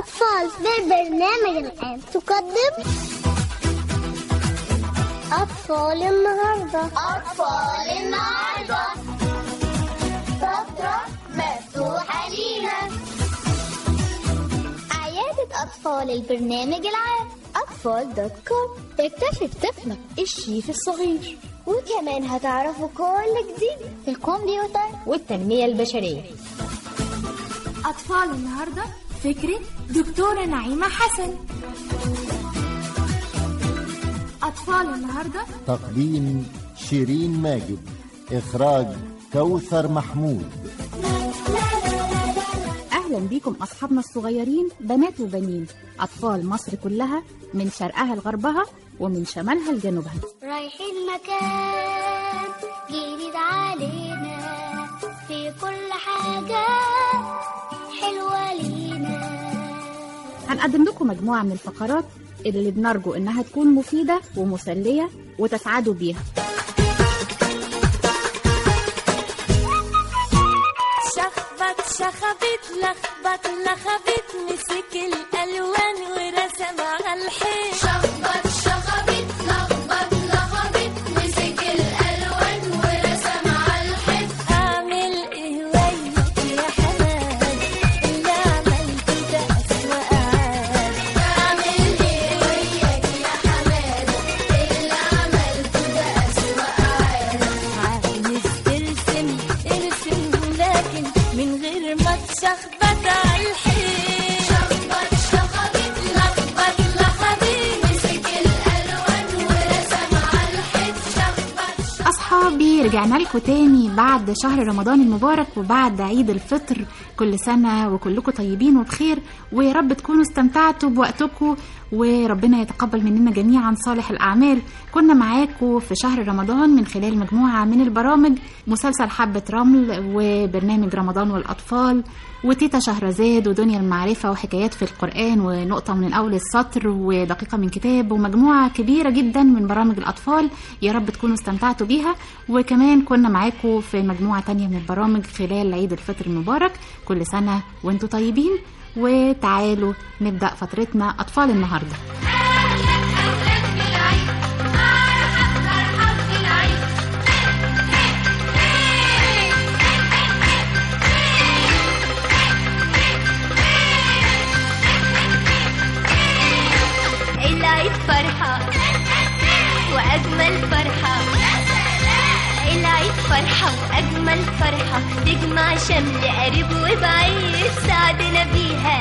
أطفال في البرنامج العام تقدم أطفال النهاردة أطفال النهاردة فترة مفتوحة لينا عيادة أطفال البرنامج العام أطفال دوت كوم اكتشف طفلك الشيف الصغير وكمان هتعرفوا كل جديد في الكمبيوتر والتنمية البشرية أطفال النهاردة فكرة دكتورة نعيمة حسن أطفال النهاردة تقديم شيرين ماجد إخراج كوثر محمود أهلا بيكم أصحابنا الصغيرين بنات وبنين أطفال مصر كلها من شرقها لغربها ومن شمالها لجنوبها رايحين مكان جديد علينا في كل حاجة حلوة لينا هنقدم لكم مجموعة من الفقرات اللي بنرجو إنها تكون مفيدة ومسلية وتسعدوا بيها شخبط شخبت لخبط لخبت مسك الألوان ورسم على الحيط شخبط شخبط لخبط لخبط مسك الألوان ورسم على الحيط أعمل إيه وياك يا حماد اللي عملته ده أسوأ عاد أعمل إيه وياك يا حماد اللي عملته ده أسوأ عاد عايز ترسم ارسم لكن من غير ما تشخبط على الحيط شخبط شخبط لخبط لخبط مسك الألوان ورسم على الحيط شخبط أصحابي رجعنا لكم تاني بعد شهر رمضان المبارك وبعد عيد الفطر كل سنة وكلكم طيبين وبخير ويا رب تكونوا استمتعتوا بوقتكم وربنا يتقبل مننا جميعا صالح الأعمال كنا معاكم في شهر رمضان من خلال مجموعة من البرامج مسلسل حبة رمل وبرنامج رمضان والأطفال وتيتا شهرزاد ودنيا المعرفة وحكايات في القرآن ونقطة من أول السطر ودقيقة من كتاب ومجموعة كبيرة جدا من برامج الأطفال يا رب تكونوا استمتعتوا بيها وكمان كنا معاكم في مجموعة تانية من البرامج خلال عيد الفطر المبارك كل سنة وانتم طيبين وتعالوا نبدأ فترتنا أطفال النهاردة العيد فرحة وأجمل فرحة العيد فرحة وأجمل فرحة تجمع شمل قريب وبعيد سعدنا بيها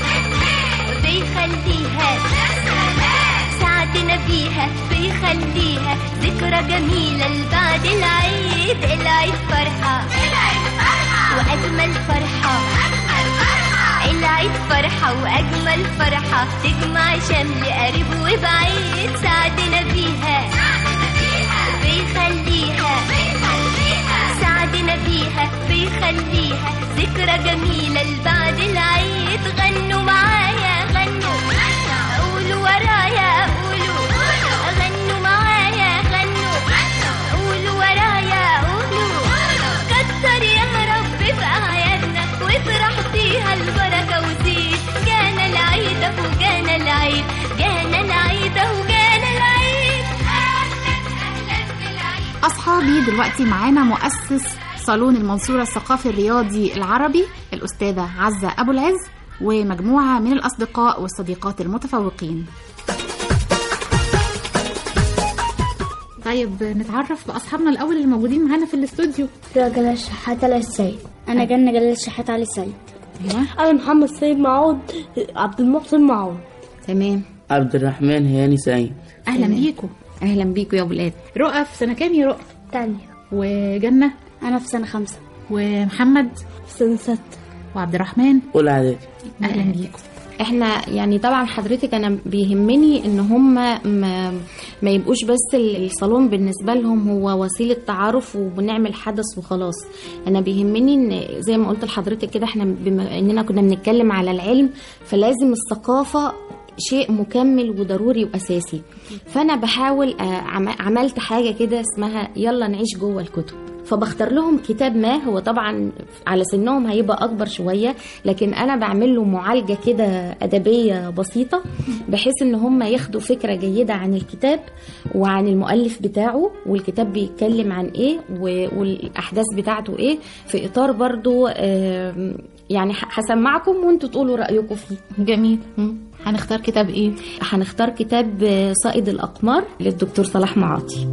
بيخليها سعدنا بيها بيخليها ذكرى جميلة لبعد العيد العيد فرحة وأجمل فرحة العيد فرحة وأجمل فرحة تجمع شمل قريب وبعيد سعدنا بيها بيخليها سعدنا بيها بيخليها ذكرى جميلة لبعد العيد غنوا معايا غنوا قولوا ورايا قولوا غنوا معايا غنوا قولوا ورايا قولوا كتر يا رب في أعيادنا وافرح فيها البركة وزيد جانا العيد أهو جانا العيد جانا العيد أهو جانا العيد أهلا أهلا بالعيد أصحابي دلوقتي معانا مؤسس صالون المنصورة الثقافي الرياضي العربي الأستاذة عزة أبو العز ومجموعة من الأصدقاء والصديقات المتفوقين طيب نتعرف بأصحابنا الأول اللي موجودين معانا في الاستوديو جلال الشحات علي السيد انا جنة جلال الشحات علي السيد أيوة أنا محمد سيد معوض عبد المحسن معوض تمام عبد الرحمن هياني سعيد أهلا بيكم أهلا بيكم يا ولاد رؤى في سنة كام يا رؤى تانية وجنة انا في سنة خمسة ومحمد سنة ستة وعبد الرحمن أولى إعدادي أهلا بيكم احنا يعني طبعا حضرتك انا بيهمني ان هم ما, ما يبقوش بس الصالون بالنسبه لهم هو وسيله تعارف وبنعمل حدث وخلاص انا بيهمني ان زي ما قلت لحضرتك كده احنا بما اننا كنا بنتكلم على العلم فلازم الثقافه شيء مكمل وضروري واساسي فانا بحاول آه، عم- عملت حاجه كده اسمها يلا نعيش جوه الكتب فبختار لهم كتاب ما هو طبعا على سنهم هيبقى اكبر شويه لكن انا بعمل له معالجه كده ادبيه بسيطه بحيث ان هم ياخدوا فكره جيده عن الكتاب وعن المؤلف بتاعه والكتاب بيتكلم عن ايه و- والاحداث بتاعته ايه في اطار برضو آم، يعني ه- هسمعكم وانتوا تقولوا رايكم فيه جميل هنختار كتاب ايه هنختار كتاب آه، صائد الأقمار للدكتور صلاح معاطي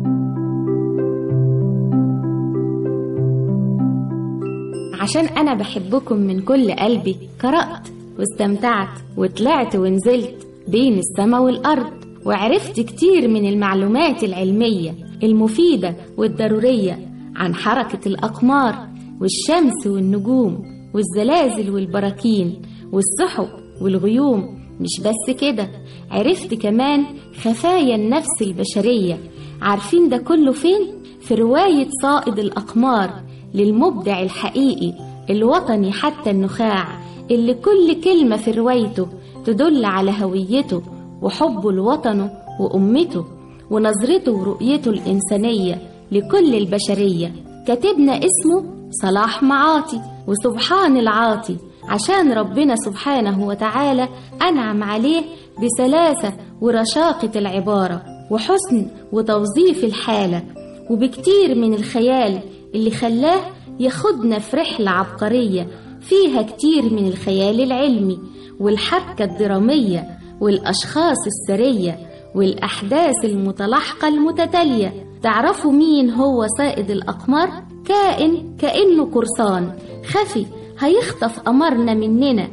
عشان أنا بحبكم من كل قلبي قرأت واستمتعت وطلعت ونزلت بين السما والأرض وعرفت كتير من المعلومات العلمية المفيدة والضرورية عن حركة الأقمار والشمس والنجوم والزلازل والبراكين والسحب والغيوم مش بس كده عرفت كمان خفايا النفس البشرية عارفين ده كله فين؟ في رواية صائد الأقمار للمبدع الحقيقي الوطني حتى النخاع اللي كل كلمة في روايته تدل على هويته وحبه لوطنه وأمته ونظرته ورؤيته الإنسانية لكل البشرية كاتبنا اسمه صلاح معاطي وسبحان العاطي عشان ربنا سبحانه وتعالى أنعم عليه بسلاسة ورشاقة العبارة وحسن وتوظيف الحالة وبكتير من الخيال اللي خلاه ياخدنا في رحلة عبقرية فيها كتير من الخيال العلمي والحبكة الدرامية والأشخاص السرية والأحداث المتلاحقة المتتالية تعرفوا مين هو سائد الأقمار؟ كائن كأنه قرصان خفي هيخطف قمرنا مننا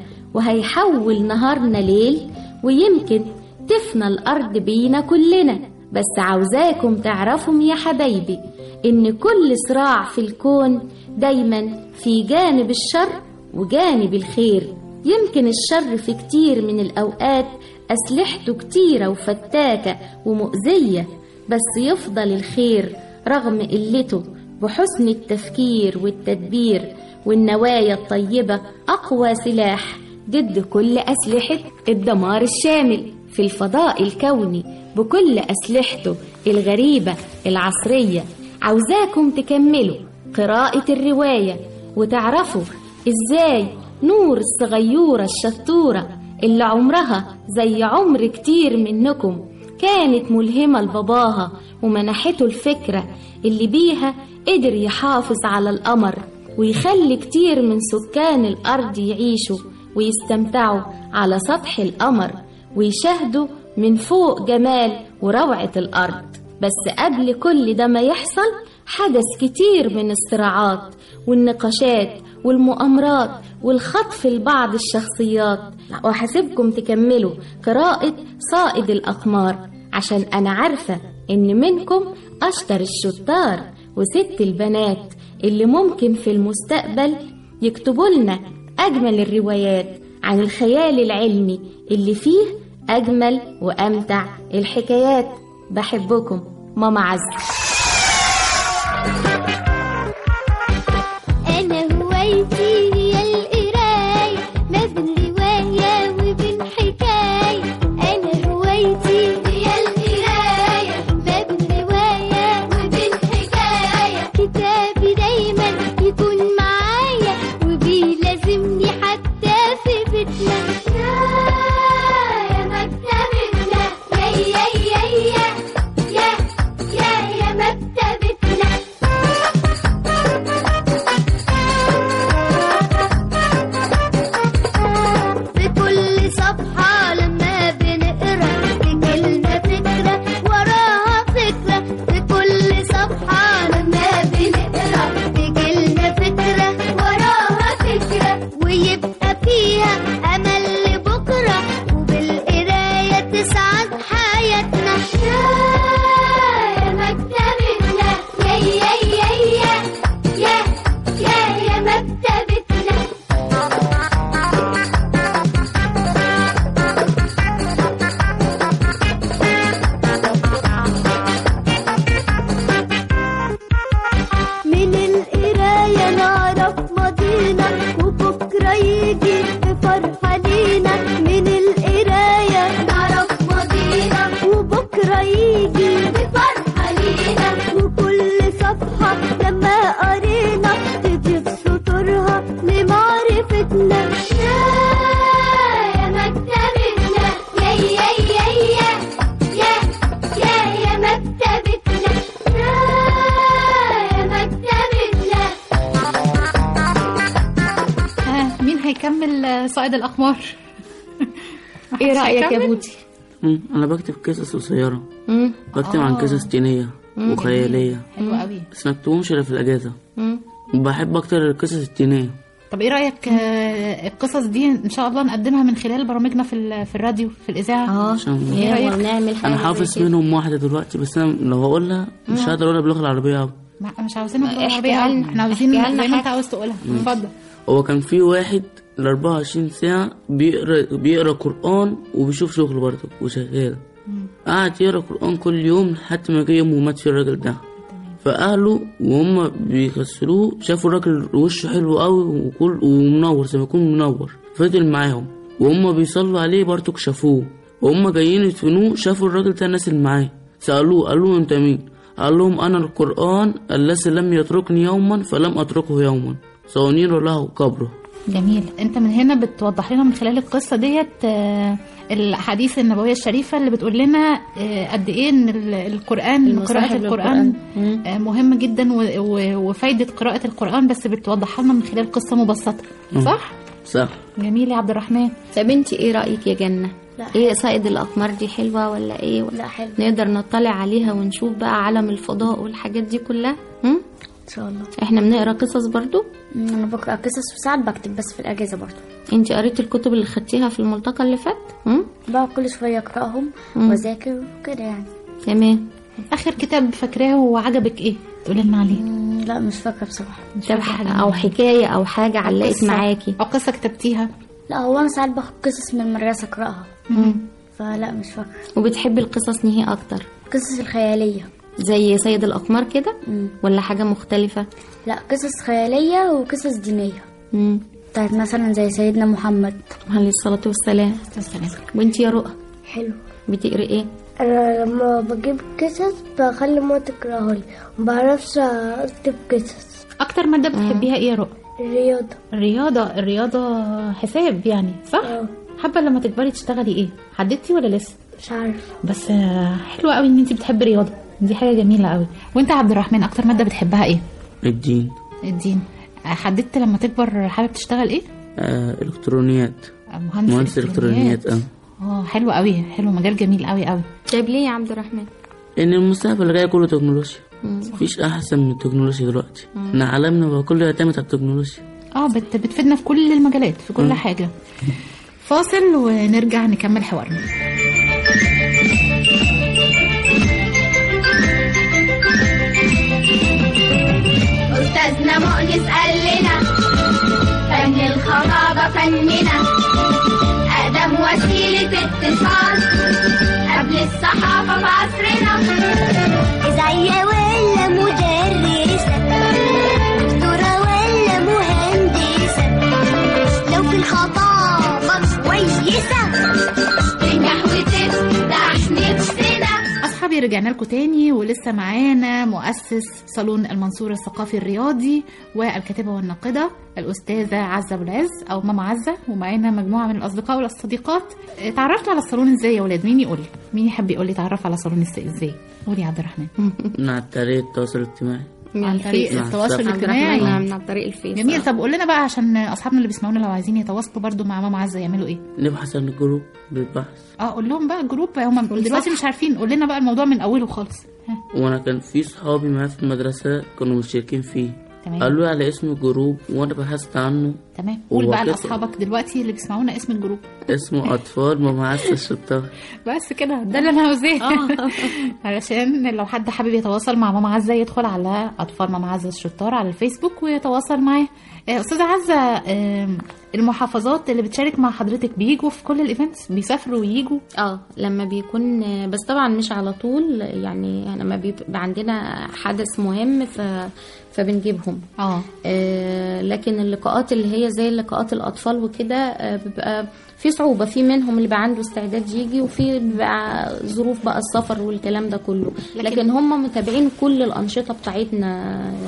وهيحول نهارنا ليل ويمكن تفنى الأرض بينا كلنا بس عاوزاكم تعرفوا يا حبايبي إن كل صراع في الكون دايما في جانب الشر وجانب الخير يمكن الشر في كتير من الأوقات أسلحته كتيرة وفتاكة ومؤذية بس يفضل الخير رغم قلته بحسن التفكير والتدبير والنوايا الطيبة أقوى سلاح ضد كل أسلحة الدمار الشامل في الفضاء الكوني بكل أسلحته الغريبة العصرية عاوزاكم تكملوا قراءة الرواية وتعرفوا إزاي نور الصغيورة الشطورة اللي عمرها زي عمر كتير منكم كانت ملهمة لباباها ومنحته الفكرة اللي بيها قدر يحافظ على القمر ويخلي كتير من سكان الأرض يعيشوا ويستمتعوا على سطح القمر ويشاهدوا من فوق جمال وروعة الأرض بس قبل كل ده ما يحصل حدث كتير من الصراعات والنقاشات والمؤامرات والخطف لبعض الشخصيات وهسيبكم تكملوا قراءة صائد الأقمار عشان أنا عارفة إن منكم أشطر الشطار وست البنات اللي ممكن في المستقبل يكتبوا لنا أجمل الروايات عن الخيال العلمي اللي فيه أجمل وأمتع الحكايات بحبكم ماما عزة أنا هوايتي هي القراية ما بين رواية وبين حكاية أنا هوايتي هي القراية ما بين رواية وبين حكاية كتابي دايما يكون معايا وبيلازمني حتى في بيتنا يا مكتبتنا يا يا يا يا يا يا يا يا صائد الاقمار ايه رايك يا هتكمل؟ بودي مم. انا بكتب قصص قصيرة مم. بكتب عن قصص دينية وخيالية حلو قوي بس مكتوبهمش الا في الاجازة مم. بحب اكتر القصص الدينية طب ايه رايك آه، القصص دي ان شاء الله نقدمها من خلال برامجنا في ال- في الراديو في الاذاعه اه شاء الله. يلا إيه رأيك؟ نعمل حاجه انا زي حافظ كده. منهم واحدة دلوقتي بس انا لو هقولها مش هقدر اقولها باللغة العربية أوي ما- مش عاوزين باللغه احكي العربيه لنا- احنا عاوزين احكي لنا زي ما انت حاجة. عاوز تقولها اتفضل هو كان في واحد ال 24 ساعة بيقرا بيقرا قرآن وبيشوف شغل برضه وشغال قعد يقرا قرآن كل يوم لحد ما جه يوم ومات في الراجل ده فأهله وهم بيغسلوه شافوا الراجل وشه حلو قوي وكل ومنور زي ما يكون منور فضل معاهم وهم بيصلوا عليه برضه شافوه وهم جايين يدفنوه شافوا الراجل ده الناس اللي معاه سألوه قالوا له انت مين قال لهم انا القرآن الذي لم يتركني يوما فلم اتركه يوما صونير له قبره جميل انت من هنا بتوضح لنا من خلال القصه ديت آه، الاحاديث النبويه الشريفه اللي بتقول لنا آه، قد ايه ان ال- القران المصاحب قراءه القران للقرآن. مم. آه، مهم جدا و- و- وفايده قراءه القران بس بتوضحها لنا من خلال قصه مبسطه صح صح جميل يا عبد الرحمن طب انت ايه رايك يا جنه لا. ايه صائد الاقمار دي حلوه ولا ايه لا حلو نقدر نطلع عليها ونشوف بقى عالم الفضاء والحاجات دي كلها هم؟ ان شاء الله احنا بنقرا قصص برضو انا بقرا قصص وساعات بكتب بس في الاجازه برضه انت قريتي الكتب اللي خدتيها في الملتقى اللي فات هم؟ بقعد كل شويه اقراهم مم. واذاكر وكده يعني تمام اخر كتاب فاكراه وعجبك ايه تقولي لنا عليه مم، لا مش فاكره بصراحه مش طب فاكرة حاجة او منهم. حكايه او حاجه علقت قصة- معاكي او قصه كتبتيها لا هو انا ساعات باخد قصص من المدرسه اقراها مم. فلا مش فاكره وبتحبي القصص نهي اكتر قصص الخياليه زي سيد الاقمار كده مم. ولا حاجه مختلفه لا قصص خياليه وقصص دينيه مم. بتاعت مثلا زي سيدنا محمد عليه الصلاه والسلام وانت يا رؤى حلو بتقري ايه انا لما بجيب قصص بخلي ماما تقراها لي مبعرفش اكتب قصص اكتر ماده بتحبيها ايه يا رؤى الرياضة الرياضه الرياضه حساب يعني صح اه. حابه لما تكبري تشتغلي ايه حددتي ولا لسه مش عارفة بس آه، حلوه قوي ان انت بتحبي الرياضه دي حاجه جميله قوي وانت يا عبد الرحمن اكتر ماده بتحبها ايه الدين الدين آه، حددت لما تكبر حابب تشتغل ايه آه الكترونيات آه، مهندس, مهندس الكترونيات اه اه حلو قوي حلو مجال جميل قوي قوي طيب ليه يا عبد الرحمن ان المستقبل جاي كله تكنولوجيا مفيش احسن من التكنولوجيا دلوقتي ان عالمنا بقى كله يعتمد على التكنولوجيا اه بت بتفيدنا في كل المجالات في كل حاجه فاصل ونرجع نكمل حوارنا أستاذنا مؤنس قال لنا فن الخطابة فننا أقدم وسيلة اتصال قبل الصحافة في عصرنا إذاعية ولا مدرسة دكتورة ولا مهندسة لو في الخطابة كويسة تنجح وتفتح نفسنا اصحابي رجعنا لكم تاني ولسه معانا مؤسس صالون المنصور الثقافي الرياضي والكاتبه والناقده الاستاذه عزه ابو العز او ماما عزه ومعانا مجموعه من الاصدقاء والصديقات اتعرفتوا على الصالون ازاي يا ولاد مين يقول لي مين يحب يقول لي اتعرف على الصالون إز- ازاي قولي يا عبد الرحمن من على طريقة التواصل الاجتماعي عن طريق نعم. التواصل عبد عبد الرحمن الاجتماعي نعم عن طريق الفيس جميل طب قول لنا بقى عشان اصحابنا اللي بيسمعونا لو عايزين يتواصلوا برضو مع ماما عزه يعملوا ايه نبحث عن الجروب للبحث اه قول لهم بقى الجروب هم دلوقتي مش عارفين قول لنا بقى الموضوع من اوله خالص ها وانا كان في صحابي معايا في المدرسة كانوا مشتركين فيه تمام قالوا لي على اسم الجروب وانا بحثت عنه تمام قول هو بقى كده. لاصحابك دلوقتي اللي بيسمعونا اسم الجروب اسمه اطفال ممعسة الشطار بس كده ده اللي انا عاوزاه علشان لو حد حابب يتواصل مع ماما عزه يدخل على اطفال ماما عزه الشطار على الفيسبوك ويتواصل معاه آه، استاذه عزه آم، المحافظات اللي بتشارك مع حضرتك بيجوا في كل الايفنتس بيسافروا ويجوا اه لما بيكون بس طبعا مش على طول يعني لما بيبقى عندنا حدث مهم ف فبنجيبهم اه آه لكن اللقاءات اللي هي زي لقاءات الاطفال وكده آه بيبقى في صعوبه في منهم اللي بقى عنده استعداد يجي وفي بقى ظروف بقى السفر والكلام ده كله لكن, لكن هم متابعين كل الانشطه بتاعتنا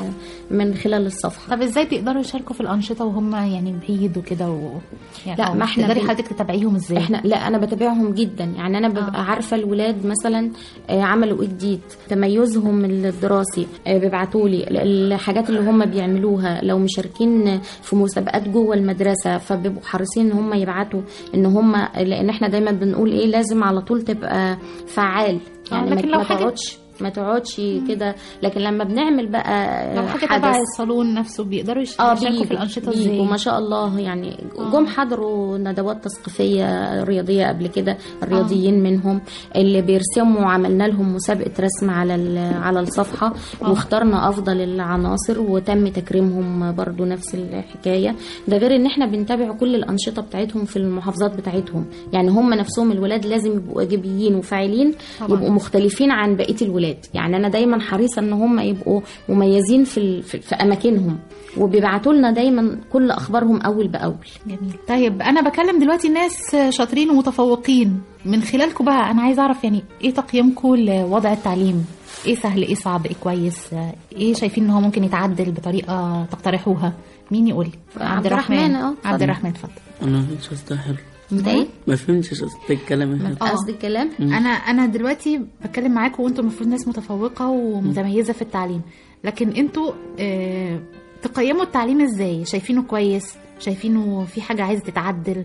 من خلال الصفحه طب ازاي بيقدروا يشاركوا في الانشطه وهم يعني بعيد وكده و... يعني لا، أو ما إحنا تقدري بن- حضرتك تتابعيهم ازاي احنا لا انا بتابعهم جدا يعني انا ببقى آه. عارفه الولاد مثلا آه، عملوا ايه جديد تميزهم الدراسي آه، بيبعتوا لي الحاجات اللي هم بيعملوها لو مشاركين في مسابقات جوه المدرسه فبيبقوا حريصين ان هم يبعتوا ان هم لان احنا دايما بنقول ايه لازم على طول تبقى فعال آه، يعني لكن ما لو ما حاجة- تقعدش ما تقعدش كده لكن لما بنعمل بقى لو حاجه حدث تبع الصالون نفسه بيقدروا يش- اه يشاركوا في بيجوا- الانشطه بيجوا ازاي ما شاء الله يعني جم حضروا ندوات تثقيفيه رياضيه قبل كده الرياضيين منهم اللي بيرسموا عملنا لهم مسابقه رسم على ال- على الصفحه واخترنا افضل العناصر وتم تكريمهم برضو نفس الحكايه ده غير ان احنا بنتابع كل الانشطه بتاعتهم في المحافظات بتاعتهم يعني هم نفسهم الولاد لازم يبقوا ايجابيين وفاعلين طبعاً. يبقوا مختلفين عن بقيه الولاد يعني انا دايما حريصه ان هم يبقوا مميزين في ال- في في اماكنهم وبيبعتوا لنا دايما كل اخبارهم اول باول جميل طيب انا بكلم دلوقتي ناس شاطرين ومتفوقين من خلالكم بقى انا عايزه اعرف يعني ايه تقييمكم لوضع التعليم ايه سهل ايه صعب ايه كويس ايه شايفين ان هو ممكن يتعدل بطريقه تقترحوها مين يقول عبد الرحمن، اه، اتفضل. عبد الرحمن اتفضل انا ما فهمتش قصدها حلو انت ايه ما فهمتش قصدها الكلام حلو آه. قصد الكلام انا انا دلوقتي بتكلم معاكم وانتم المفروض ناس متفوقه ومتميزه في التعليم لكن انتوا آه تقيموا التعليم ازاي شايفينه كويس شايفينه في حاجه عايزه تتعدل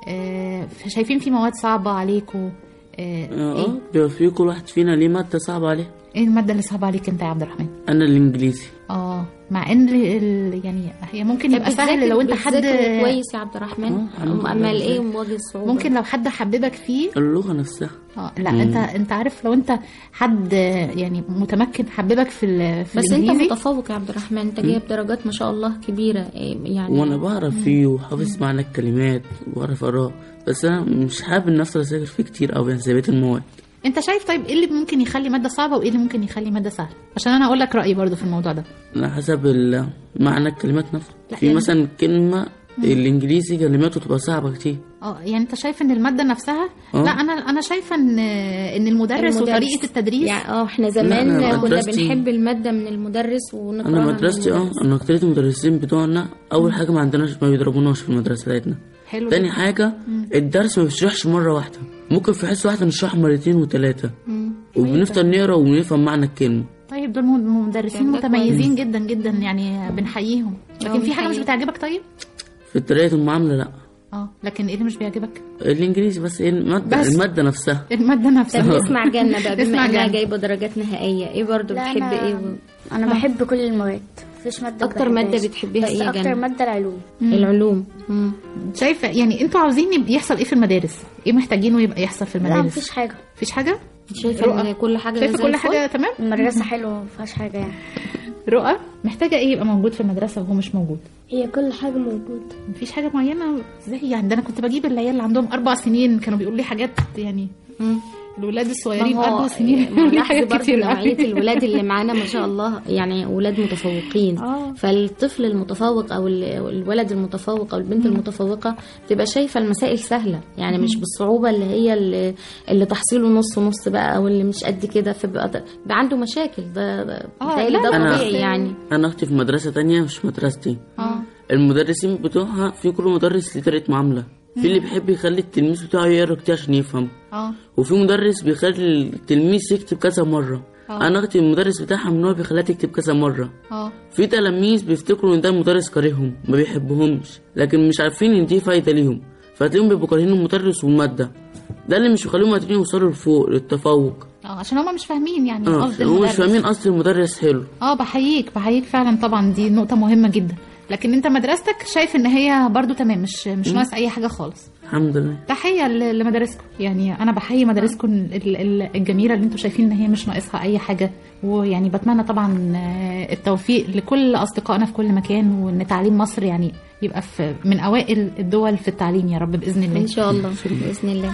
آه شايفين في مواد صعبه عليكم آه اه ايه بيبقى في كل واحد فينا ليه مادة صعبة عليه ايه الماده اللي صعبه عليك انت يا عبد الرحمن انا الانجليزي اه مع ان ال... يعني هي ممكن يبقى سهل لو انت حد بتذاكر كويس يا عبد الرحمن اه، الحمد لله اما بذاكر. ايه مواجه صعوبه ممكن لو حد حببك فيه اللغة نفسها اه لا انت انت عارف لو انت حد يعني متمكن حببك في ال... في بس انت الانجليزي متفوق يا عبد الرحمن انت جايب درجات ما شاء الله كبيره إيه يعني وانا بعرف فيه وحافظ معنى الكلمات وبعرف اقراه بس انا مش حابب ان افضل اذاكر فيه كتير قوي يعني زي بقية المواد انت شايف طيب ايه اللي ممكن يخلي ماده صعبه وايه اللي ممكن يخلي ماده سهله عشان انا اقول لك رايي برضو في الموضوع ده على حسب ال- معنى الكلمات نفسه لا، في يعني- مثلا كلمة الانجليزي كلماته تبقى صعبة كتير اه يعني انت شايف ان الماده نفسها اه. لا انا انا شايفه ان ان المدرس, المدرس. وطريقه التدريس يعني اه احنا لا، زمان أنا كنا مدرستي- بنحب الماده من المدرس ونكرهها انا من مدرستي اه المدرس. انا اكتريت المدرسين بتوعنا اول حاجة ما عندناش ما بيضربوناش في المدرسة بتاعتنا حلو تاني جدا. حاجة الدرس ما بيشرحش مرة واحدة ممكن في حصة واحدة نشرح مرتين وتلاتة وبنفضل نقرا ونفهم معنى الكلمة طيب دول م- مدرسين يعني ده متميزين جدا جدا يعني بنحييهم لكن اه، في حاجه مش بنحييهم. بتعجبك طيب في طريقة المعاملة لا اه لكن ايه اللي مش بيعجبك الانجليزي بس ايه المادة بس. المادة نفسها الماده طب نفسها نسمع جنة بقى نسمع بما انها جنة. جايبه درجات نهائيه ايه برضو لا، بتحب أنا- ايه و... انا بحب كل المواد مفيش ماده أكتر ما مادة بحبهاش. بتحبيها بس إيه يا اكتر جنة؟ ماده العلوم العلوم مم. شايفه يعني انتوا عاوزين يبقى يحصل ايه في المدارس ايه محتاجينه يبقى يحصل في لا المدارس مفيش حاجه مفيش حاجه شايفه رؤى. ان كل حاجه شايفه زي كل الفل؟ حاجه تمام المدرسه حلوه مفيهاش حاجه يعني رؤى محتاجه ايه يبقى موجود في المدرسه وهو مش موجود هي كل حاجة موجودة مفيش حاجه معينه ازاي يعني ده انا كنت بجيب العيال اللي عندهم اربع سنين كانوا بيقولوا لي حاجات يعني مم. الولاد الصغيرين ما هو اربع سنين ما هو بيقولوا لي لاحظي حاجات برضه كتير نوعية قوي. الولاد اللي معانا ما شاء الله يعني ولاد متفوقين آه. فالطفل المتفوق او ال- الولد المتفوق او البنت المتفوقة بتبقى شايفة المسائل سهلة يعني مش بالصعوبة اللي هي اللي, اللي تحصيله نص نص بقى او اللي مش قد كده فبقى بيبقى عنده مشاكل ده ده آه، بيتهيألي لا، ده لا، طبيعي بس- يعني انا اختي في مدرسة تانية مش مدرستي اه المدرسين بتوعها في كل مدرس ليه طريقة معاملة في اللي بيحب يخلي التلميذ بتاعه يقرا كتير عشان يفهم اه وفي مدرس بيخلي التلميذ يكتب كذا مرة آه. انا اختي المدرس بتاعها من هو بيخليها تكتب كذا مرة اه في تلاميذ بيفتكروا ان ده المدرس كارههم ما بيحبهمش لكن مش عارفين ان دي فايدة ليهم فتلاقيهم بيبقوا كارهين المدرس والمادة ده اللي مش بيخليهم قادرين يوصلوا لفوق للتفوق اه عشان هما مش فاهمين يعني اه قصد هم مش المدرس فاهمين اصل المدرس حلو اه بحييك بحييك فعلا طبعا دي نقطة مهمة جدا لكن انت مدرستك شايف ان هي برضو تمام مش مش ناقص اي حاجة خالص الحمد لله تحية ل- لمدارسكم يعني انا بحيي مدارسكم ال- ال- الجميلة اللي انتم شايفين ان هي مش ناقصها اي حاجة ويعني بتمنى طبعا آه، التوفيق لكل اصدقائنا في كل مكان وان تعليم مصر يعني يبقى في من اوائل الدول في التعليم يا رب باذن الله ان شاء الله باذن الله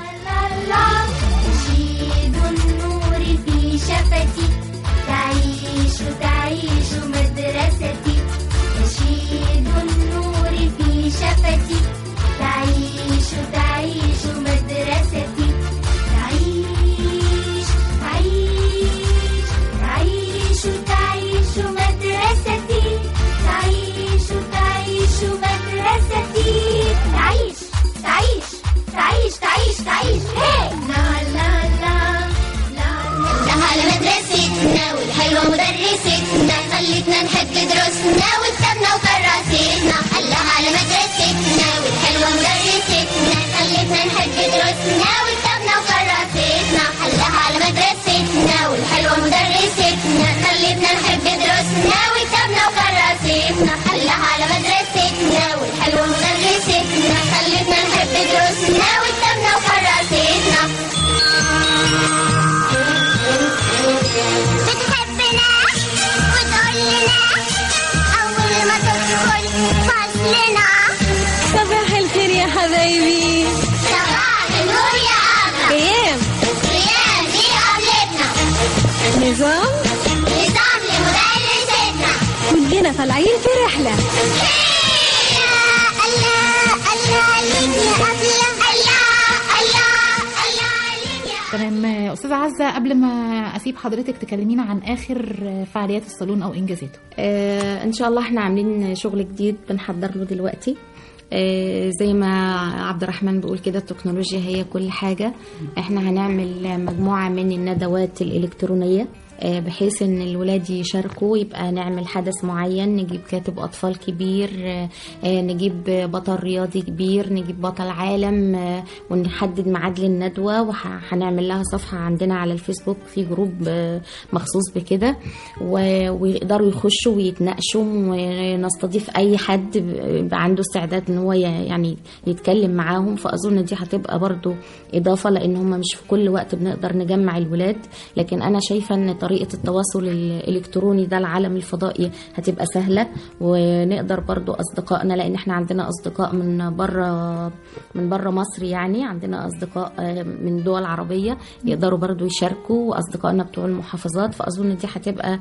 نشيد النور في شفتي تعيش تعيش مدرستي نشيد النور في شفتي تعيش تعيش مدرستي تعيش تعيش تعيش تعيش مدرستي نظام نظام لمدرستنا كلنا طالعين في رحلة الله الله عليك يا أفلام الله الله الله عليك يا تمام استاذه عزه قبل ما اسيب حضرتك تكلمينا عن اخر فعاليات الصالون او انجازاته آه ان شاء الله احنا عاملين شغل جديد بنحضر له دلوقتي آه زي ما عبد الرحمن بيقول كده التكنولوجيا هي كل حاجة احنا هنعمل مجموعة من الندوات الإلكترونية آه، بحيث ان الولاد يشاركوا يبقى نعمل حدث معين نجيب كاتب اطفال كبير آه، آه، نجيب بطل رياضي كبير نجيب بطل عالم آه، ونحدد ميعاد للندوه وهنعمل لها صفحه عندنا على الفيسبوك في جروب آه، مخصوص بكده و- ويقدروا يخشوا ويتناقشوا ونستضيف اي حد يبقى عنده استعداد ان هو ي- يعني يتكلم معاهم فاظن دي هتبقى برضو اضافه لان هم مش في كل وقت بنقدر نجمع الولاد لكن انا شايفه ان طريقه التواصل الالكتروني ده العالم الفضائي هتبقى سهله ونقدر برضو اصدقائنا لان احنا عندنا اصدقاء من بره من بره مصر يعني عندنا اصدقاء آه، من دول عربيه يقدروا برضو يشاركوا واصدقائنا بتوع المحافظات فاظن دي هتبقى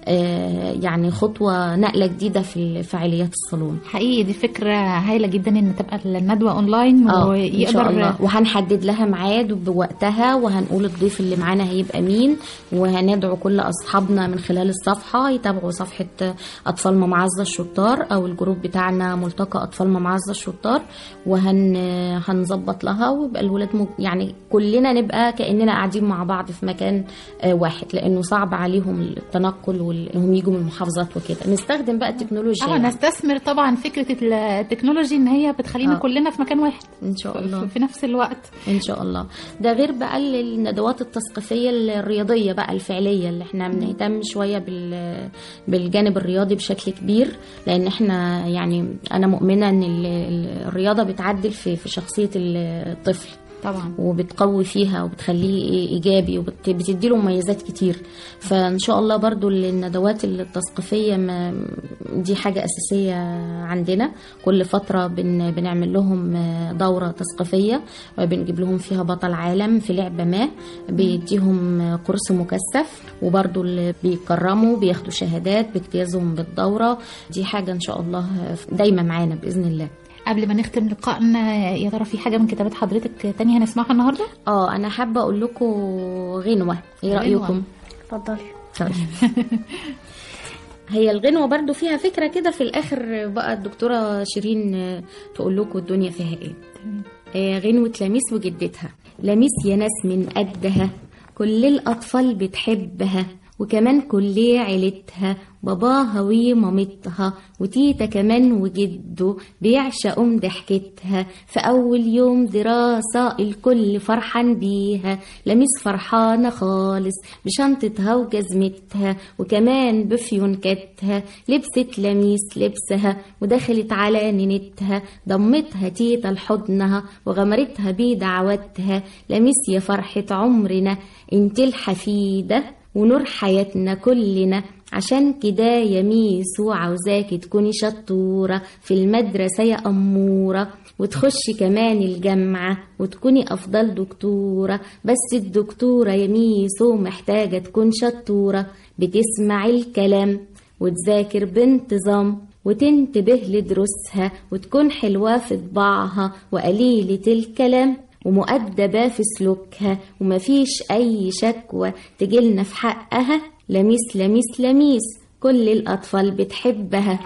آه، يعني خطوه نقله جديده في فعاليات الصالون حقيقي دي فكره هايله جدا ان تبقى الندوه اونلاين اه ان ويقدر شاء الله وهنحدد لها ميعاد بوقتها وهنقول الضيف اللي معانا هيبقى مين وهندعو كل اصحابنا من خلال الصفحه يتابعوا صفحه اطفال ممعزه الشطار او الجروب بتاعنا ملتقى اطفال ممعزه الشطار وهن هنظبط لها ويبقى الولاد مج... يعني كلنا نبقى كاننا قاعدين مع بعض في مكان آه، واحد لانه صعب عليهم التنقل وانهم يجوا من المحافظات وكده نستخدم بقى التكنولوجيا اه يعني. نستثمر طبعا فكره التكنولوجي ان هي بتخلينا آه. كلنا في مكان واحد ان شاء الله في نفس الوقت ان شاء الله ده غير بقى ال- الندوات التثقيفيه الرياضيه بقى الفعليه اللي احنا بنهتم شويه بال بالجانب الرياضي بشكل كبير لان احنا يعني انا مؤمنه ان ال- ال- الرياضه بتعدل في في شخصيه الطفل طبعا وبتقوي فيها وبتخليه ايجابي وبتدي له مميزات كتير فان شاء الله برضو الندوات التثقيفيه ما دي حاجه اساسيه عندنا كل فتره بن بنعمل لهم دوره تثقيفيه وبنجيب لهم فيها بطل عالم في لعبه ما بيديهم كورس مكثف وبرضو اللي بيكرموا بياخدوا شهادات باجتيازهم بالدوره دي حاجه ان شاء الله دايما معانا باذن الله قبل ما نختم لقائنا يا ترى في حاجه من كتابات حضرتك تانية هنسمعها النهارده اه انا حابه اقول لكم غنوه ايه غنوة. رايكم اتفضل طيب. هي الغنوة برضو فيها فكرة كده في الآخر بقى الدكتورة شيرين آه، تقول لكم الدنيا فيها إيه آه، غنوة لميس وجدتها لميس يا ناس من قدها كل الأطفال بتحبها وكمان كل عيلتها باباها ومامتها وتيتا كمان وجده بيعشقوا ضحكتها في أول يوم دراسة الكل فرحان بيها لميس فرحانة خالص بشنطتها وجزمتها وكمان بفيونكتها لبست لميس لبسها ودخلت على نينتها ضمتها تيتا لحضنها وغمرتها بدعواتها لميس يا فرحة عمرنا انت الحفيدة ونور حياتنا كلنا عشان كده يا ميسو عاوزاكي تكوني شطورة في المدرسة يا أمورة وتخشي كمان الجامعة وتكوني أفضل دكتورة بس الدكتورة يا ميسو محتاجة تكون شطورة بتسمع الكلام وتذاكر بانتظام وتنتبه لدروسها وتكون حلوة في طباعها وقليلة الكلام ومؤدبة في سلوكها ومفيش أي شكوى تجيلنا في حقها لميس لميس لميس كل الأطفال بتحبها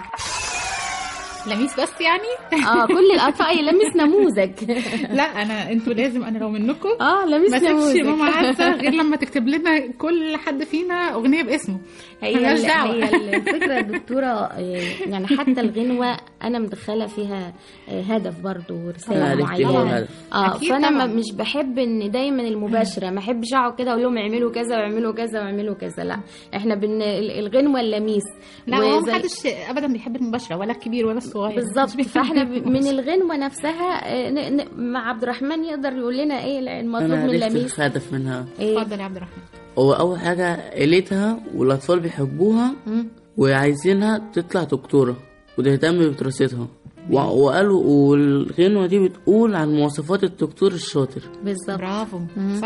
لميس بس يعني اه كل الأطفال أي لميس نموذج لا انا انتوا لازم انا لو منكم اه لميس ما تسيبش نموذج ماما عارفه غير لما تكتب لنا كل حد فينا اغنيه باسمه هي ملهاش ال- دعوة. هي الفكره يا دكتوره آه، يعني حتى الغنوه انا مدخله فيها آه، هدف برضو ورساله عرفت إيه هو معينه الهدف. اه أكيد فانا طبعاً. ما مش بحب ان دايما المباشره ما احبش اقعد كده اقول لهم اعملوا كذا واعملوا كذا واعملوا كذا لا احنا بن ال- الغنوه اللميس لا هو وزي- محدش ابدا بيحب المباشره ولا الكبير ولا الصغير بالظبط محدش بيحب فاحنا ب- من المباشرة. الغنوه نفسها آه، ن- ن- مع عبد الرحمن يقدر يقول لنا ايه المطلوب انا من عرفت لميس الهدف منها ايه اتفضل يا عبد الرحمن هو اول حاجه عيلتها والاطفال بيحبوها مم. وعايزينها تطلع دكتوره وتهتم بدراستها و- وقالوا والغنوه دي بتقول عن مواصفات الدكتور الشاطر بالظبط برافو صح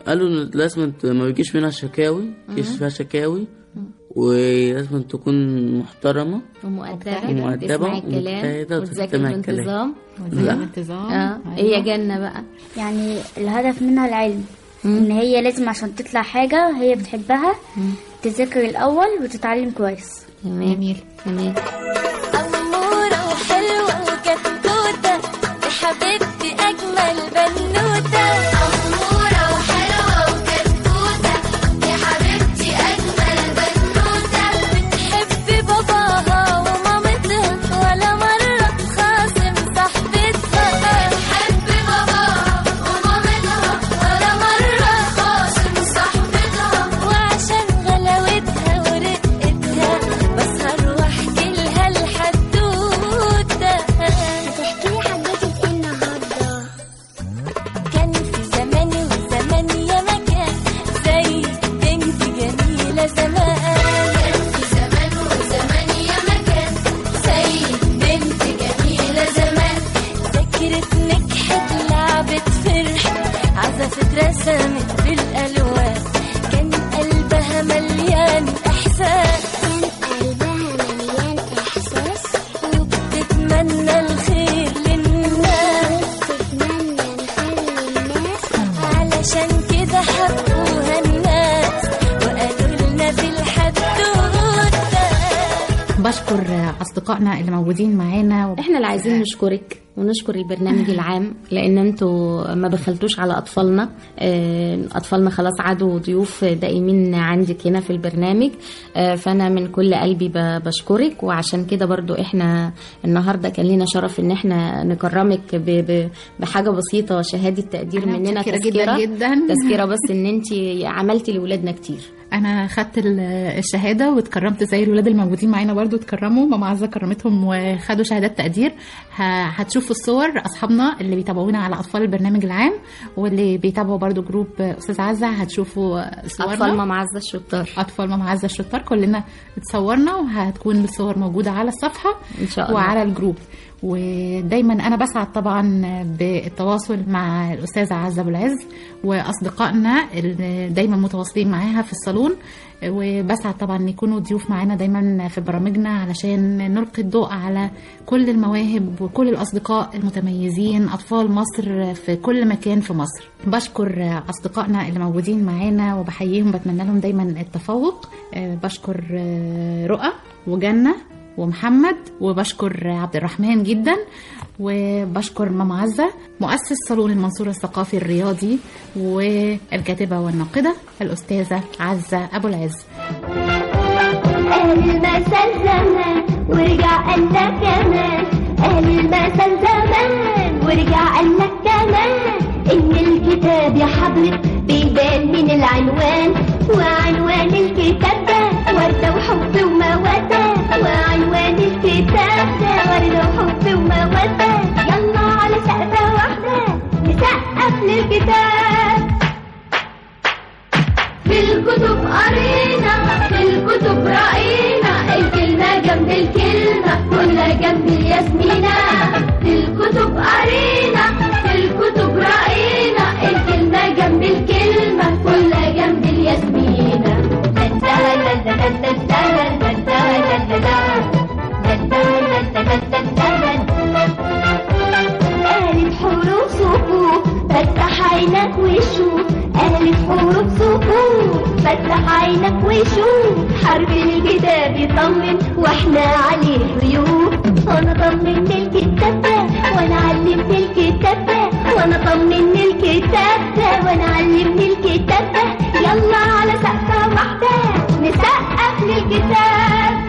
قالوا إن لازم انت ما بيجيش منها شكاوي مفيش فيها شكاوي ولازم تكون محترمة ومؤدبة ومؤدبة تسمع الكلام ومجتهدة وتذاكر وتستمع الكلام. بانتظام وزي بانتظام اه أيوة. هي جنة بقى يعني الهدف منها العلم ان هي لازم عشان تطلع حاجة هي بتحبها تذاكر الاول وتتعلم كويس تمام جميل تمام أمورة وحلوة وكتكوتة يا حبيبتي أجمل بنوتة أمورة وحلوة وكتكوتة يا حبيبتي أجمل بنوتة بتحب باباها ومامتها ولا مرة تخاصم صاحبتها بتحب باباها ومامتها ولا مرة تخاصم صاحبتها وعشان غلاوتها ورقتها بسهر واحكي لها الحدوتة هتحكي لي حدوتة ايه النهارده كان في زمان وزمان يا مكان زي بنت جميلة زمان كان في زمان وزمان يا مكان زي بنت جميلة زمان ذاكرت نجحت لعبت فرحت عزفت رسمت بالألوان كان قلبها مليان إحساس قلبها مليان احساس وبتتمنى الخير للناس تتمنى الخير للناس علشان كده حبوها الناس وقالوا لنا في الحدوتة بشكر اصدقائنا اللي موجودين معانا وب... احنا اللي عايزين نشكرك ونشكر البرنامج العام لان انتوا ما بخلتوش على اطفالنا آه، اطفالنا خلاص عادوا ضيوف دائمين عندك هنا في البرنامج آه، فانا من كل قلبي ب- بشكرك وعشان كده برضو احنا النهارده كان لنا شرف ان احنا نكرمك ب- ب- بحاجه بسيطه شهاده تقدير أنا مننا متشكرة تذكره جدا جدا. تذكره بس ان انت عملتي لاولادنا كتير انا خدت ال- الشهاده واتكرمت زي الولاد الموجودين معانا برضو اتكرموا ماما عزه كرمتهم وخدوا شهادات تقدير ه- هتشوفوا الصور اصحابنا اللي بيتابعونا على اطفال البرنامج العام واللي بيتابعوا برضو جروب استاذ عزه هتشوفوا صورنا اطفال ماما عزه الشطار اطفال ماما عزه الشطار كلنا اتصورنا وهتكون الصور موجوده على الصفحه ان شاء الله وعلى الجروب ودايما انا بسعد طبعا بالتواصل مع الاستاذه عزه ابو العز واصدقائنا اللي دايما متواصلين معاها في الصالون وبسعد طبعا ان يكونوا ضيوف معانا دايما في برامجنا علشان نلقي الضوء على كل المواهب وكل الاصدقاء المتميزين اطفال مصر في كل مكان في مصر بشكر اصدقائنا اللي موجودين معانا وبحييهم بتمنى لهم دايما التفوق آه، بشكر آه، رؤى وجنه ومحمد وبشكر عبد الرحمن جدا وبشكر ماما عزة مؤسس صالون المنصورة الثقافي الرياضي والكاتبة والناقدة الأستاذة عزة أبو العز أهل المثل زمان ورجع قال لك كمان أهل المثل زمان ورجع قال لك كمان إن الكتاب يا حضرة بيبان من العنوان وعنوان الكتاب ده وردة وحب ومودة وعنوان الكتاب ده وردة وحب ومودة يلا على سقفة واحدة نسقف للكتاب في الكتب قرينا في الكتب رأينا الكلمة جنب الكلمة كلها جنب الياسمينة في الكتب قرينا في الكتب رأينا الكلمة جنب الكلمة كلها جنب الياسمينة ألف حروف صفوف فتح عينك وشوف ألف حروف صفوف فتح عينك وشوف حرف الكتاب يطمن واحنا عليه ضيوف وانا طمنت الكتاب ده وانا علمت الكتاب ده وانا طمنت الكتاب ده وانا علمت الكتاب ده يلا على سقفة واحدة نسقف للكتاب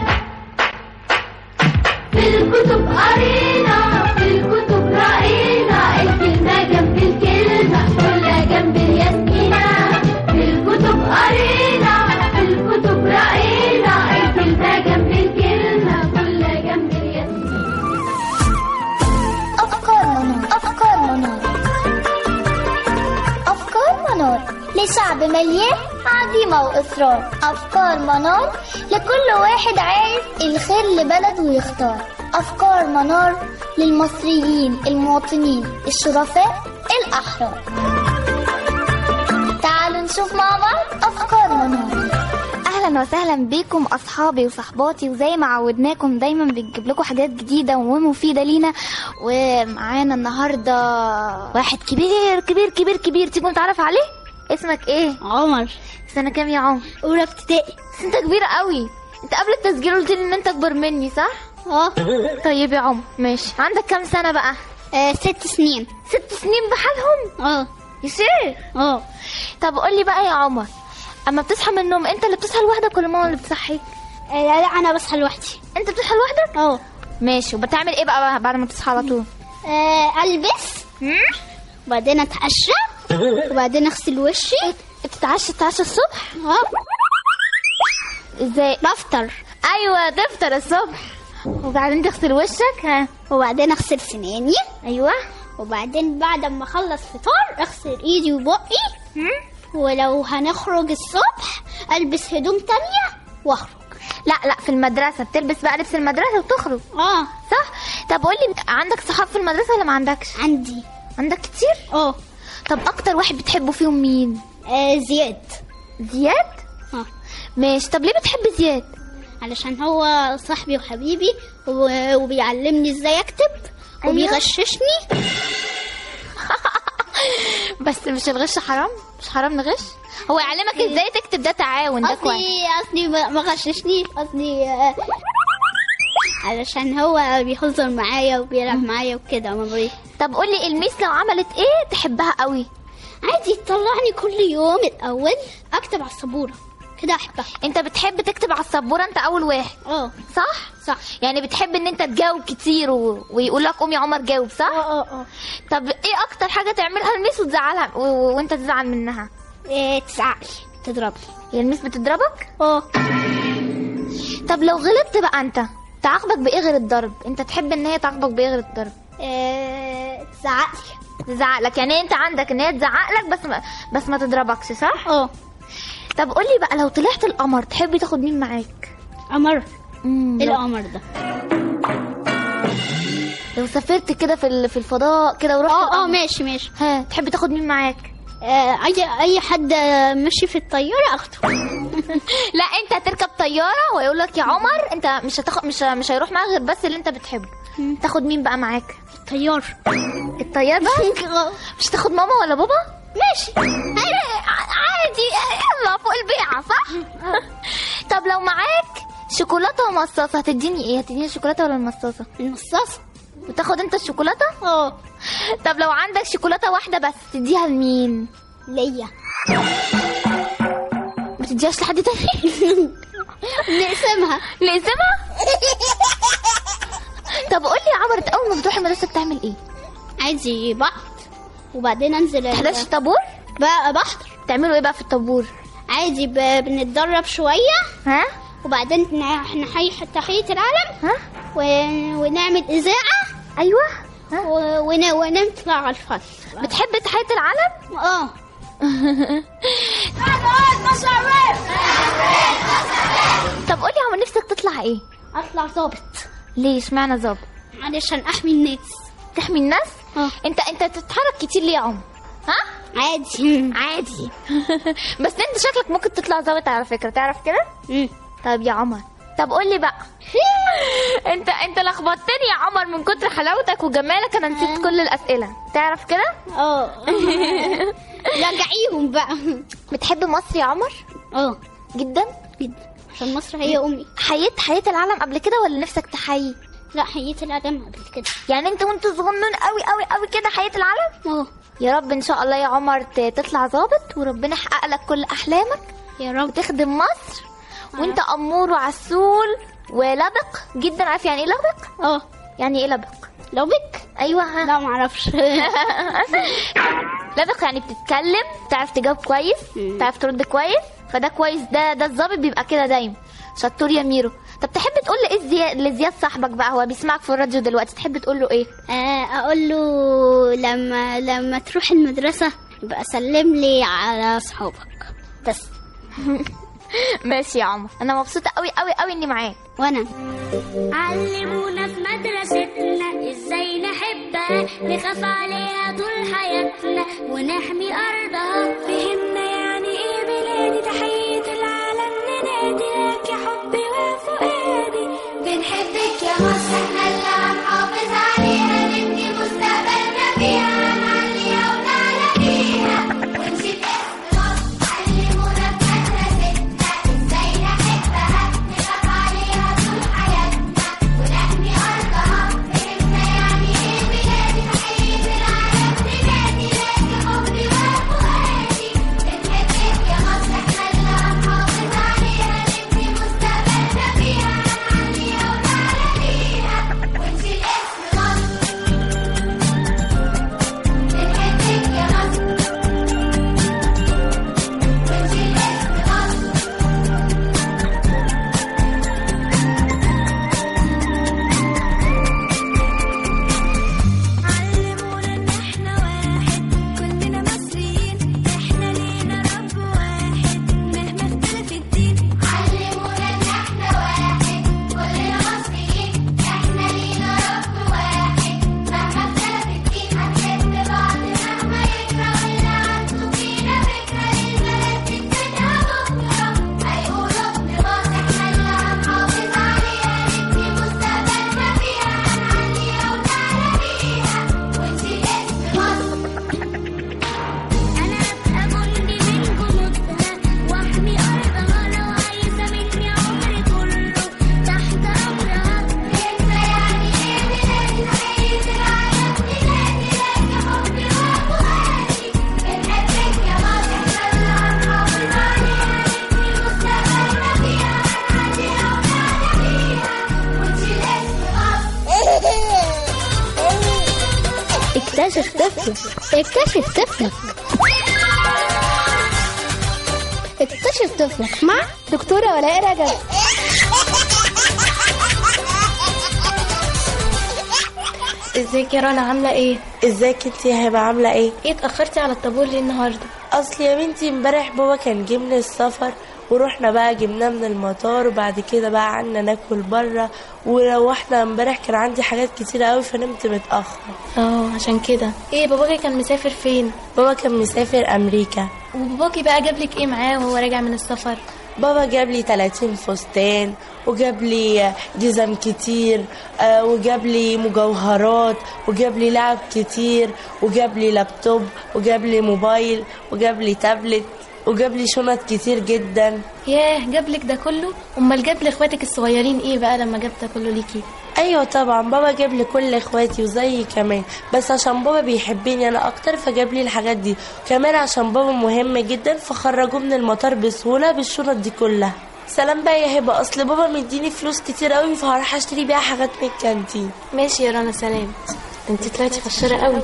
في الكتب قرينا في الكتب رأينا الكلمة جنب الكلمة كلها جنب الياسمينة في الكتب قرينا في الكتب رأينا الكلمة جنب الكلمة كلها جنب الياسمينة أفكار منار أفكار منار أفكار منار لشعب مليان عزيمة وإصرار أفكار منار لكل واحد عايز الخير لبلده ويختار أفكار منار للمصريين المواطنين الشرفاء الأحرار تعالوا اهلا وسهلا بيكم اصحابي وصحباتي وزي ما عودناكم دايما بنجيب لكم حاجات جديده ومفيده لينا ومعانا النهارده واحد كبير كبير كبير كبير تيجوا نتعرف عليه اسمك ايه عمر سنه كام يا عمر اولى ابتدائي بس انت كبير قوي انت قبل التسجيل قلت لي ان انت اكبر مني صح اه طيب يا عمر ماشي عندك كام سنه بقى آه، ست سنين ست سنين بحالهم اه يصير اه طب قول لي بقى يا عمر اما بتصحى من النوم انت اللي بتصحى لوحدك ولا ماما اللي بتصحيك آه، لا انا بصحى لوحدي انت بتصحى لوحدك اه ماشي وبتعمل ايه بقى بعد ما تصحى على طول آه، البس وبعدين اتعشى وبعدين اغسل وشي بتتعشى تتعشى الصبح اه ازاي بفطر ايوه تفطر الصبح وبعدين تغسل وشك ها وبعدين اغسل سناني ايوه وبعدين بعد ما اخلص فطار اغسل ايدي وبقي ولو هنخرج الصبح البس هدوم تانية واخرج لا لا في المدرسه بتلبس بقى لبس المدرسه وتخرج اه صح طب قول لي عندك صحاب في المدرسه ولا ما عندكش عندي عندك كتير اه طب اكتر واحد بتحبه فيهم مين آه، زياد زياد اه ماشي طب ليه بتحب زياد علشان هو صاحبي وحبيبي و- وبيعلمني ازاي اكتب أيوة. وبيغششني بس مش الغش حرام مش حرام نغش هو يعلمك ازاي تكتب ده تعاون ده كويس قصدي قصدي ما ما غششنيش قصدي آه، علشان هو بيهزر معايا وبيلعب معايا وكده ما بي... طب قول لي الميس لو عملت ايه تحبها قوي عادي تطلعني كل يوم الاول اكتب على السبوره كده احبها انت بتحب تكتب على السبوره انت اول واحد اه صح صح يعني بتحب ان انت تجاوب كتير و... ويقول لك قوم يا عمر جاوب صح اه اه طب ايه اكتر حاجه تعملها الميس وتزعلها و... و- وانت تزعل منها إيه تزعلي تضربني هي الميس بتضربك اه طب لو غلطت بقى انت تعاقبك بايه غير الضرب انت تحب ان هي تعاقبك بايه غير الضرب إيه تزعقلي تزعق لك يعني انت عندك ان هي تزعق لك بس ما بس ما تضربكش صح اه طب قول لي بقى لو طلعت القمر تحبي تاخد مين معاك قمر مم، ايه لو- القمر ده لو سافرت كده في ال- في الفضاء كده ورحت اه اه القمر، ماشي ماشي ها تحبي تاخد مين معاك آه، اي اي حد ماشي في الطياره اخده لا انت هتركب طياره ويقول لك يا عمر انت مش هتاخد مش مش هيروح معاك غير بس اللي انت بتحبه تاخد مين بقى معاك الطيار الطيار بقى مش تاخد ماما ولا بابا ماشي عادي يلا فوق البيعه صح طب لو معاك شوكولاته ومصاصه هتديني ايه هتديني الشوكولاته ولا المصاصه المصاصه وتاخد انت الشوكولاته اه طب لو عندك شوكولاته واحده بس تديها لمين ليا ما تديهاش لحد تاني نقسمها نقسمها طب قول لي يا عمر انت اول ما بتروح المدرسه بتعمل ايه عايزي بعض وبعدين انزل ال- تحضرش طابور بقى بحضر تعملوا ايه بقى في الطابور عادي ب... بنتدرب شويه ها وبعدين ن- نحيي تحيه العلم ها و... ونعمل اذاعه ايوه و... ون... ونطلع على الفصل بتحب تحيه العلم اه طب قولي يا عمر نفسك تطلع ايه اطلع ظابط ليه اشمعنى ظابط علشان احمي الناس تحمي الناس اه انت انت تتحرك كتير ليه يا عمر ها عادي عادي بس انت شكلك ممكن تطلع ظابط على فكره تعرف كده مم. طب يا عمر طب قول لي بقى انت انت لخبطتني يا عمر من كتر حلاوتك وجمالك انا نسيت كل الاسئله تعرف كده اه رجعيهم بقى بتحب مصر يا عمر اه جدا جدا عشان مصر هي امي حييت حياة العالم قبل كده ولا نفسك تحيي لا حييت العالم قبل كده يعني انت وانت صغنن قوي قوي قوي كده حياة العالم اه يا رب ان شاء الله يا عمر ت- تطلع ظابط وربنا يحقق لك كل احلامك يا رب وتخدم مصر وانت امور وعسول ولبق جدا عارف يعني ايه لبق اه يعني ايه لبق لو بك ايوه ها. لا معرفش لبق يعني بتتكلم تعرف تجاوب كويس مم. تعرف ترد كويس فده كويس ده ده الظابط بيبقى كده دايما شطور يا ميرو طب تحب تقول له ايه زياد لزياد صاحبك بقى هو بيسمعك في الراديو دلوقتي تحب تقول له ايه آه، اقول له لما لما تروح المدرسه يبقى سلم لي على اصحابك بس ماشي يا عمر انا مبسوطه قوي قوي قوي اني معاك وانا علمونا في مدرستنا ازاي نحبها نخاف عليها طول حياتنا ونحمي ارضها فهمنا يعني ايه بلادي تحية العالم ننادي لك يا حبي وفؤادي بنحبك يا مصر احنا اللي هنحافظ عليها نبني مستقبلنا فيها نعليها ونعلى بيها ونشيل اسم مصر علمونا بمدرستنا ازاي نحبها نخاف عليها طول حياتنا ونحمي ارضها فهمنا يعني ايه بلادي تحية العالم بلادي لك حبي وفؤادي بنحبك يا مصر احنا اللي هنحافظ عليها نبني مستقبلنا فيها نعليها ونعلى بيها ونشيل اسم مصر بنحبك يا مصر ونشيل اسم مصر علمونا ان احنا واحد كلنا مصريين احنا لينا رب واحد مهما اختلف الدين علمونا ان احنا واحد كلنا مصريين احنا لينا رب واحد مهما اختلف الدين هنحب بعض مهما يكره واللي عنده فينا فكرة البلد تتفتح بكرة هيقولوا ابن مصر احنا اللي هنحافظ عليها نبني مستقبلنا فيها هنعليها ونعلى بيها ونشيل اسم مصر انا ابقى جندي من جنودها واحمي ارضها لو عايزه مني عمري كله تحت امرها فهمنا يعني ايه بلادي تحية العالم بلادي لك حبي وفؤادي بنحبك يا مصر احنا اللي هنحافظ عليها نبني مستقبلنا فيها هنعديها ونعلى بيها ونشيل اسم مصر اكتشف طفلك اكتشف طفلك اكتشف طفلك مع دكتورة ولاء رجب ازيك يا رنا عامله ايه ازيك انت يا هبه عامله ايه ايه اتاخرتي على الطابور ليه النهارده اصل يا بنتي امبارح بابا كان جه من السفر ورحنا بقى جبناه من المطار وبعد كده بقى قعدنا ناكل بره وروحنا امبارح كان عندي حاجات كتير قوي فنمت متاخر اه عشان كده ايه باباكي كان مسافر فين بابا كان مسافر امريكا وباباكي بقى جابلك ايه معاه وهو راجع من السفر بابا جاب لي 30 فستان وجاب لي جزم كتير آه، وجاب لي مجوهرات وجاب لي لعب كتير وجاب لي لابتوب وجاب لي موبايل وجاب لي تابلت وجاب لي شنط كتير جدا ياه جابلك ده كله امال جاب لاخواتك الصغيرين ايه بقى لما جاب ده كله ليكي ايوه طبعا بابا جاب لي كل اخواتي وزيي كمان بس عشان بابا بيحبني انا اكتر فجاب لي الحاجات دي كمان عشان بابا مهم جدا فخرجوه من المطار بسهوله بالشنط دي كلها سلام بقى يا هبه اصل بابا مديني فلوس كتير قوي فهروح اشتري بيها حاجات من الكانتين ماشي يا رنا سلام انت طلعتي فشاره قوي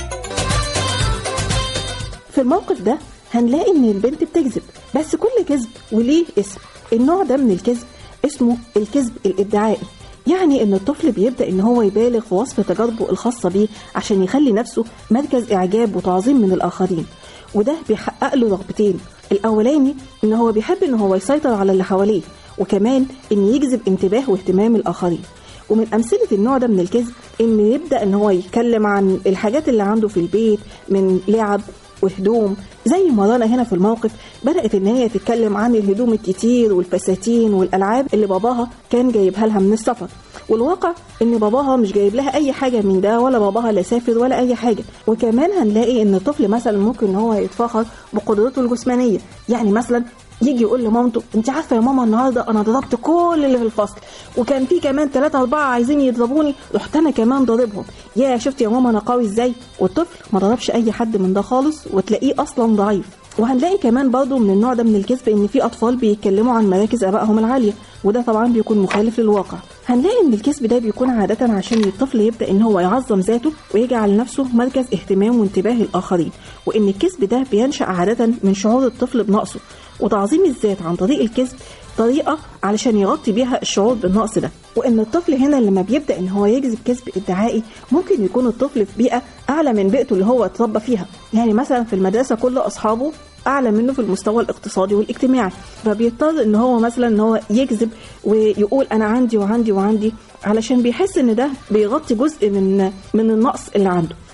في الموقف ده هنلاقي ان البنت بتكذب بس كل كذب وليه اسم النوع ده من الكذب اسمه الكذب الادعائي يعني ان الطفل بيبدا ان هو يبالغ في وصف تجاربه الخاصه بيه عشان يخلي نفسه مركز اعجاب وتعظيم من الاخرين وده بيحقق له رغبتين الاولاني ان هو بيحب ان هو يسيطر على اللي حواليه وكمان ان يجذب انتباه واهتمام الاخرين ومن امثله النوع ده من الكذب ان يبدا ان هو يتكلم عن الحاجات اللي عنده في البيت من لعب وهدوم زي ما رنا هنا في الموقف بدأت إن هي تتكلم عن الهدوم الكتير والفساتين والألعاب اللي باباها كان جايبها لها من السفر والواقع إن باباها مش جايب لها أي حاجة من ده ولا باباها لا سافر ولا أي حاجة وكمان هنلاقي إن الطفل مثلا ممكن إن هو يتفاخر بقدرته الجسمانية يعني مثلا يجي يقول لمامته انت عارفه يا ماما النهارده انا ضربت كل اللي في الفصل وكان في كمان ثلاثة أربعة عايزين يضربوني رحت أنا كمان ضاربهم يا شفت يا ماما أنا قوي إزاي والطفل ما ضربش أي حد من ده خالص وتلاقيه أصلا ضعيف وهنلاقي كمان برضه من النوع ده من الكذب ان في اطفال بيتكلموا عن مراكز ابائهم العاليه وده طبعا بيكون مخالف للواقع هنلاقي ان الكذب ده بيكون عاده عشان الطفل يبدا ان هو يعظم ذاته ويجعل نفسه مركز اهتمام وانتباه الاخرين وان الكذب ده بينشا عاده من شعور الطفل بنقصه وتعظيم الذات عن طريق الكذب طريقة علشان يغطي بيها الشعور بالنقص ده وإن الطفل هنا لما بيبدأ إن هو يكذب كذب ادعائي ممكن يكون الطفل في بيئة أعلى من بيئته اللي هو اتربى فيها يعني مثلا في المدرسة كل أصحابه أعلى منه في المستوى الاقتصادي والاجتماعي فبيضطر إن هو مثلا إن هو يكذب ويقول أنا عندي وعندي وعندي علشان بيحس إن ده بيغطي جزء من من النقص اللي عنده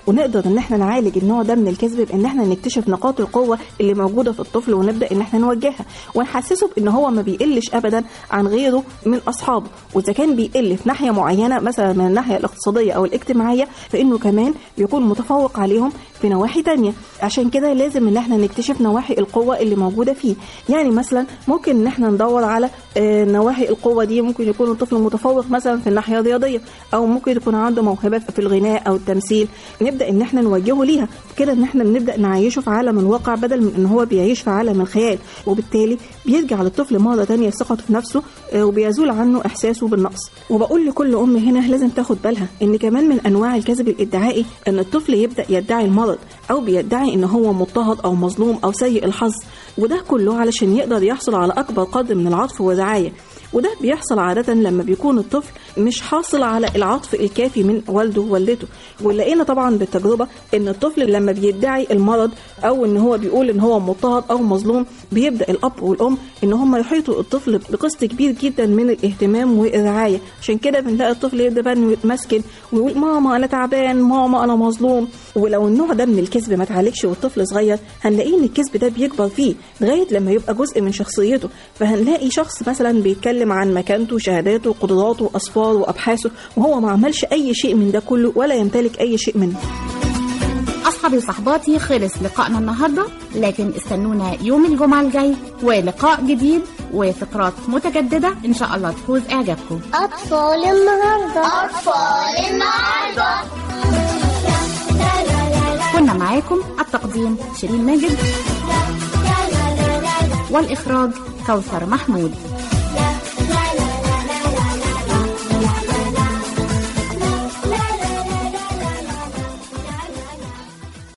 ونقدر ان احنا نعالج النوع ده من الكذب بان احنا نكتشف نقاط القوه اللي موجوده في الطفل ونبدا ان احنا نوجهها ونحسسه بان هو ما بيقلش ابدا عن غيره من اصحابه واذا كان بيقل في ناحيه معينه مثلا من الناحيه الاقتصاديه او الاجتماعيه فانه كمان بيكون متفوق عليهم في نواحي تانية عشان كده لازم ان احنا نكتشف نواحي القوه اللي موجوده فيه يعني مثلا ممكن ان احنا ندور على آه، نواحي القوه دي ممكن يكون الطفل متفوق مثلا في الناحيه الرياضيه او ممكن يكون عنده موهبه في الغناء او التمثيل نبدا ان احنا نوجهه ليها كده ان احنا بنبدا نعيشه في عالم الواقع بدل من ان هو بيعيش في عالم الخيال وبالتالي بيرجع للطفل مره تانية ثقته في نفسه آه، وبيزول عنه احساسه بالنقص وبقول لكل ام هنا لازم تاخد بالها ان كمان من انواع الكذب الادعائي ان الطفل يبدا يدعي المرض او بيدعي ان هو مضطهد او مظلوم او سيء الحظ وده كله علشان يقدر يحصل على اكبر قدر من العطف والرعايه وده بيحصل عادة لما بيكون الطفل مش حاصل على العطف الكافي من والده ووالدته ولقينا طبعا بالتجربة ان الطفل لما بيدعي المرض او ان هو بيقول ان هو مضطهد او مظلوم بيبدأ الاب والام ان هم يحيطوا الطفل بقسط كبير جدا من الاهتمام والرعاية عشان كده بنلاقي الطفل يبدأ بقى إنه يتمسكن ويقول ماما انا تعبان ماما انا مظلوم ولو النوع ده من الكذب ما اتعالجش والطفل صغير هنلاقيه ان الكذب ده بيكبر فيه لغايه لما يبقى جزء من شخصيته فهنلاقي شخص مثلا بيتكلم عن مكانته شهاداته قدراته اصفاره وابحاثه وهو ما عملش اي شيء من ده كله ولا يمتلك اي شيء منه أصحابي وصحباتي خلص لقائنا النهاردة لكن استنونا يوم الجمعة الجاي ولقاء جديد وفقرات متجددة إن شاء الله تفوز إعجابكم أطفال النهاردة أطفال النهاردة كنا معاكم التقديم شيرين ماجد والإخراج كوثر محمود